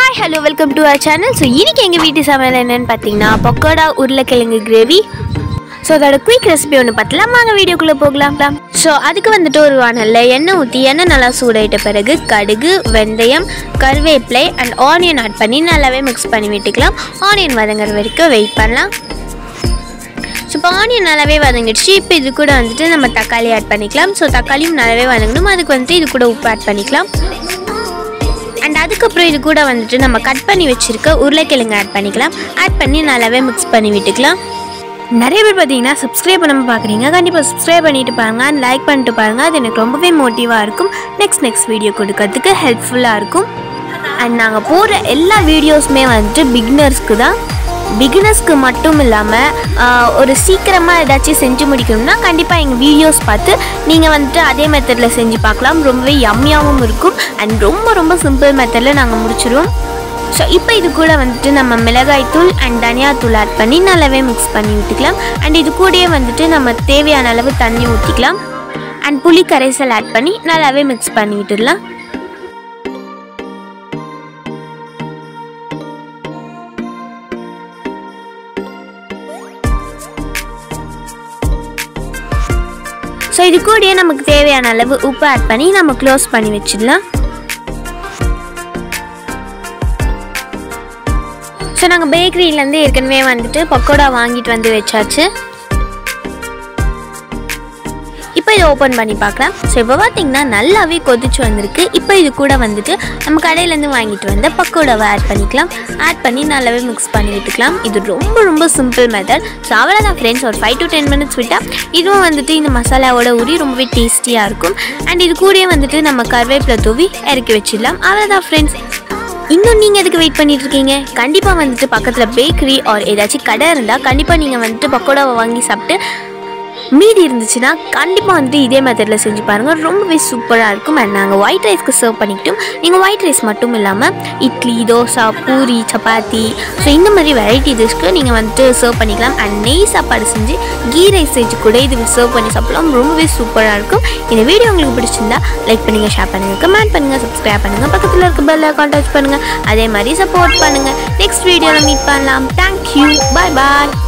hi hello welcome to our channel so இன்னைக்கு எங்கள் வீட்டு சமையல் என்னன்னு பார்த்தீங்கன்னா பக்கோடா உருளைக்கிழங்கு கிரேவி ஸோ அதோட குயிக் ரெசிபி ஒன்று பார்த்தலாம் வாங்க வீடியோக்குள்ளே போகலாம் ஸோ அதுக்கு வந்துட்டு ஒரு வானல்ல எண்ணெய் ஊற்றி எண்ணெய் நல்லா சூடாயிட்ட பிறகு கடுகு வெந்தயம் கருவேப்பிலை அண்ட் ஆனியன் ஆட் பண்ணி நல்லாவே மிக்ஸ் பண்ணி விட்டுக்கலாம் ஆனியன் வதங்குற வரைக்கும் வெயிட் பண்ணலாம் ஸோ இப்போ ஆனியன் நல்லாவே வதங்கிடுச்சு இப்போ இது கூட வந்துட்டு நம்ம தக்காளி ஆட் பண்ணிக்கலாம் ஸோ தக்காளியும் நல்லாவே வதங்கணும் அதுக்கு வந்துட்டு இது கூட உப்பு ஆட் பண்ணிக்கலாம் அண்ட் அதுக்கப்புறம் இது கூட வந்துட்டு நம்ம கட் பண்ணி வச்சுருக்க உருளைக்கிழங்கு ஆட் பண்ணிக்கலாம் ஆட் பண்ணி நல்லாவே மிக்ஸ் பண்ணி விட்டுக்கலாம் நிறைய பேர் பார்த்தீங்கன்னா சப்ஸ்கிரைப் பண்ணாமல் பார்க்குறீங்க கண்டிப்பாக சப்ஸ்கிரைப் பண்ணிட்டு பாருங்க அண்ட் லைக் பண்ணிட்டு பாருங்க அது எனக்கு ரொம்பவே மோட்டிவாக இருக்கும் நெக்ஸ்ட் நெக்ஸ்ட் வீடியோ கொடுக்கறதுக்கு ஹெல்ப்ஃபுல்லாக இருக்கும் அண்ட் நாங்கள் போடுற எல்லா வீடியோஸுமே வந்துட்டு பிகினர்ஸ்க்கு தான் பிகினர்ஸ்க்கு மட்டும் இல்லாமல் ஒரு சீக்கிரமாக ஏதாச்சும் செஞ்சு முடிக்கணும்னா கண்டிப்பாக எங்கள் வீடியோஸ் பார்த்து நீங்கள் வந்துட்டு அதே மெத்தடில் செஞ்சு பார்க்கலாம் ரொம்பவே யம்மியாகவும் இருக்கும் அண்ட் ரொம்ப ரொம்ப சிம்பிள் மெத்தடில் நாங்கள் முடிச்சிடுவோம் ஸோ இப்போ இது கூட வந்துட்டு நம்ம மிளகாய் தூள் அண்ட் தனியாத்தூள் ஆட் பண்ணி நல்லாவே மிக்ஸ் பண்ணி விட்டுக்கலாம் அண்ட் இது கூடயே வந்துட்டு நம்ம தேவையான அளவு தண்ணி ஊற்றிக்கலாம் அண்ட் புளி கரைசல் ஆட் பண்ணி நல்லாவே மிக்ஸ் பண்ணி விட்டுடலாம் ஸோ இது கூடயே நமக்கு தேவையான அளவு உப்பு ஆட் பண்ணி நம்ம க்ளோஸ் பண்ணி வச்சிடலாம் ஸோ நாங்கள் பேக்கரியிலேருந்து ஏற்கனவே வந்துட்டு பக்கோடா வாங்கிட்டு வந்து வச்சாச்சு இப்போ இதை ஓப்பன் பண்ணி பார்க்கலாம் ஸோ இப்போ பார்த்தீங்கன்னா நல்லாவே கொதிச்சு வந்திருக்கு இப்போ இது கூட வந்துட்டு நம்ம கடையிலேருந்து வாங்கிட்டு வந்த பக்கோடாவை ஆட் பண்ணிக்கலாம் ஆட் பண்ணி நல்லாவே மிக்ஸ் பண்ணி விட்டுக்கலாம் இது ரொம்ப ரொம்ப சிம்பிள் மெத்தட் ஸோ அவ்வளோதான் ஃப்ரெண்ட்ஸ் ஒரு ஃபைவ் டு டென் மினிட்ஸ் விட்டால் இதுவும் வந்துட்டு இந்த மசாலாவோட ஊறி ரொம்பவே டேஸ்டியாக இருக்கும் அண்ட் இது கூடயே வந்துட்டு நம்ம கருவேப்பிலை தூவி இறக்கி வச்சிடலாம் அவ்வளோதான் ஃப்ரெண்ட்ஸ் இன்னும் நீங்கள் எதுக்கு வெயிட் பண்ணிட்டு இருக்கீங்க கண்டிப்பாக வந்துட்டு பக்கத்தில் பேக்கரி ஆர் ஏதாச்சும் கடை இருந்தால் கண்டிப்பாக நீங்கள் வந்துட்டு பக்கோடாவை வாங்கி சாப்பிட்டு மீதி இருந்துச்சுன்னா கண்டிப்பாக வந்துட்டு இதே மெத்தடில் செஞ்சு பாருங்கள் ரொம்பவே சூப்பராக இருக்கும் அண்ட் நாங்கள் ஒயிட் ரைஸ்க்கு சர்வ் பண்ணிக்கிட்டோம் நீங்கள் ஒயிட் ரைஸ் மட்டும் இல்லாமல் இட்லி தோசை பூரி சப்பாத்தி ஸோ இந்த மாதிரி வெரைட்டி டிஷ்க்கு நீங்கள் வந்துட்டு சர்வ் பண்ணிக்கலாம் அண்ட் நெய் சாப்பாடு செஞ்சு கீ ரைஸ் செஞ்சு கூட இதுக்கு சர்வ் பண்ணி சாப்பிடலாம் ரொம்பவே சூப்பராக இருக்கும் இந்த வீடியோ உங்களுக்கு பிடிச்சிருந்தா லைக் பண்ணுங்கள் ஷேர் பண்ணுங்கள் கமெண்ட் பண்ணுங்கள் சப்ஸ்கிரைப் பண்ணுங்கள் பக்கத்தில் இருக்க பெல் ஐக்கான் டச் பண்ணுங்கள் அதே மாதிரி சப்போர்ட் பண்ணுங்கள் நெக்ஸ்ட் வீடியோவில் மீட் பண்ணலாம் தேங்க்யூ பாய் பாய்